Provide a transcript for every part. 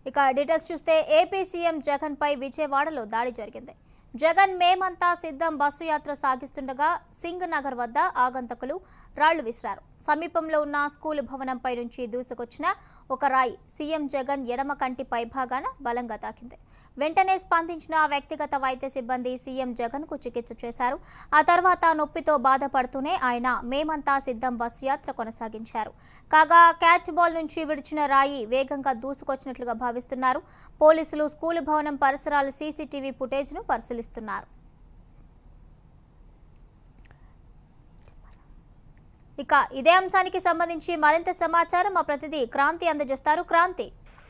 ఇక డీటెయిల్స్ చూస్తే AP CM Jagan పై విజయవాడలో దాడి జరిగింది జగన్ మేమంతా సిద్ధం బస్సు యాత్ర సాగిస్తుండగా సింగ్ నగర్ వద్ద ఆగంతకులు రాళ్లు విసిరారు సమీపంలో ఉన్న స్కూలు భవనంపై నుంచి దూసుకొచ్చిన ఒక రాయి సీఎం జగన్ ఎడమ కంటి పైభాగాన బలంగా తాకింది వెంటనే స్పందించిన వ్యక్తిగత వైద్య సిబ్బంది సీఎం జగన్ కు చికిత్స చేశారు ఆ తర్వాత నొప్పితో బాధపడుతూనే ఆయన మేమంతా సిద్ధం బస్సు యాత్ర కొనసాగించారు కాగా క్యాచ్ బాల్ నుంచి విడిచిన రాయి వేగంగా దూసుకొచ్చినట్లుగా భావిస్తున్నారు పోలీసులు స్కూలు భవనం పరిసరాల సీసీటీవీ ఫుటేజ్ను పరిశీలిస్తున్నారు ఇక ఇదే అంశానికి సంబంధించి మరింత సమాచారం మా ప్రతినిధి క్రాంతి అందజేస్తారు క్రాంతి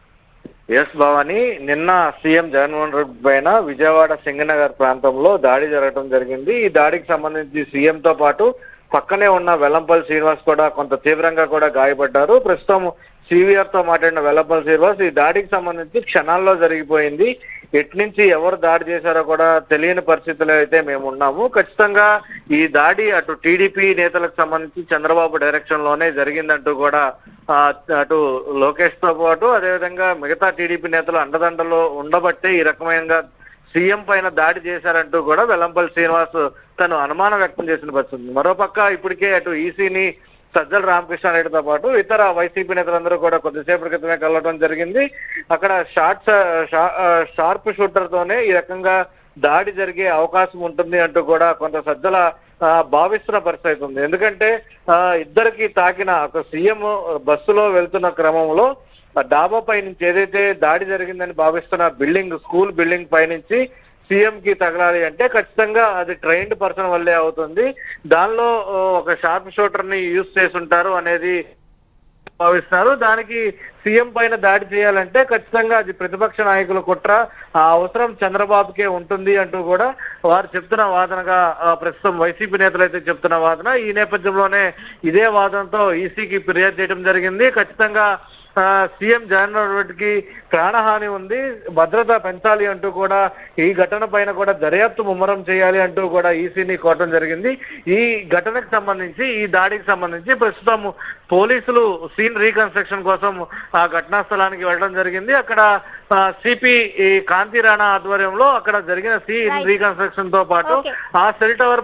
ఎస్ భవాని నిన్న సీఎం జగన్మోహన్ రెడ్డి పైన విజయవాడ సింగనగర్ ప్రాంతంలో దాడి జరగడం జరిగింది ఈ దాడికి సంబంధించి సీఎం తో పాటు పక్కనే ఉన్న వెల్లంపల్లి శ్రీనివాస్ కూడా కొంత తీవ్రంగా కూడా గాయపడ్డారు ప్రస్తుతం సివిఆర్ తో మాట్లాడిన వెల్లంపల్లి శ్రీనివాస్ ఈ దాడికి సంబంధించి క్షణాల్లో జరిగిపోయింది ఎటు నుంచి ఎవరు దాడి చేశారో కూడా తెలియని పరిస్థితిలో అయితే మేము ఉన్నాము ఖచ్చితంగా ఈ దాడి అటు టీడీపీ నేతలకు సంబంధించి చంద్రబాబు డైరెక్షన్ లోనే జరిగిందంటూ కూడా ఆ, అటు లోకేష్ తో పాటు అదేవిధంగా మిగతా టీడీపీ నేతలు అండదండలో ఉండబట్టే ఈ రకమైన సీఎం పైన దాడి చేశారంటూ కూడా వెల్లంపల్లి శ్రీనివాస్ తను అనుమానం వ్యక్తం చేసిన పరిస్థితి ఉంది. మరోపక్క ఇప్పటికే అటు ఈసీని సజ్జల రామకృష్ణారెడ్డితో పాటు ఇతర వైసీపీ నేతలందరూ కూడా కొద్దిసేపటి క్రితమే కలవడం జరిగింది అక్కడ షార్ట్ షార్ప్ షూటర్ తోనే ఈ రకంగా దాడి జరిగే అవకాశం ఉంటుంది అంటూ కూడా కొంత సజ్జల ఆ, భావిస్తున్న పరిస్థితి ఉంది ఎందుకంటే ఆ, ఇద్దరికి తాకిన ఒక సీఎం బస్సులో వెళ్తున్న క్రమంలో ఆ డాబా పై నుంచి ఏదైతే దాడి జరిగిందని భావిస్తున్న బిల్డింగ్ స్కూల్ బిల్డింగ్ పై నుంచి సీఎం కి తగలాలి అంటే ఖచ్చితంగా అది ట్రైన్డ్ పర్సన్ వల్లే అవుతుంది దానిలో ఆ, ఒక షార్ప్ షూటర్ ని యూజ్ చేసి ఉంటారు అనేది భావిస్తున్నారు దానికి సీఎం పైన దాడి చేయాలంటే ఖచ్చితంగా అది ప్రతిపక్ష నాయకుల కుట్ర ఆ అవసరం చంద్రబాబుకే ఉంటుంది అంటూ కూడా వారు చెప్తున్న వాదనగా ఆ, ప్రస్తుతం వైసీపీ నేతలు అయితే చెప్తున్న వాదన ఈ నేపథ్యంలోనే ఇదే వాదనతో ఈసీకి ఫిర్యాదు చేయడం జరిగింది ఖచ్చితంగా ఆ, సీఎం జగన్మోహన్ రెడ్డికి ప్రాణహాని ఉంది భద్రత పెంచాలి అంటూ కూడా ఈ ఘటన పైన కూడా దర్యాప్తు ముమ్మరం చేయాలి అంటూ కూడా ఈసీని కోరడం జరిగింది ఈ ఘటనకు సంబంధించి ఈ దాడికి సంబంధించి ప్రస్తుతం పోలీసులు సీన్ రీకన్స్ట్రక్షన్ కోసం ఆ ఘటనా స్థలానికి వెళ్ళడం జరిగింది అక్కడ సిపి కాంతి రాణా ఆధ్వర్యంలో అక్కడ జరిగిన సీన్ Right. రీకన్స్ట్రక్షన్ తో పాటు Okay. ఆ సెల్ టవర్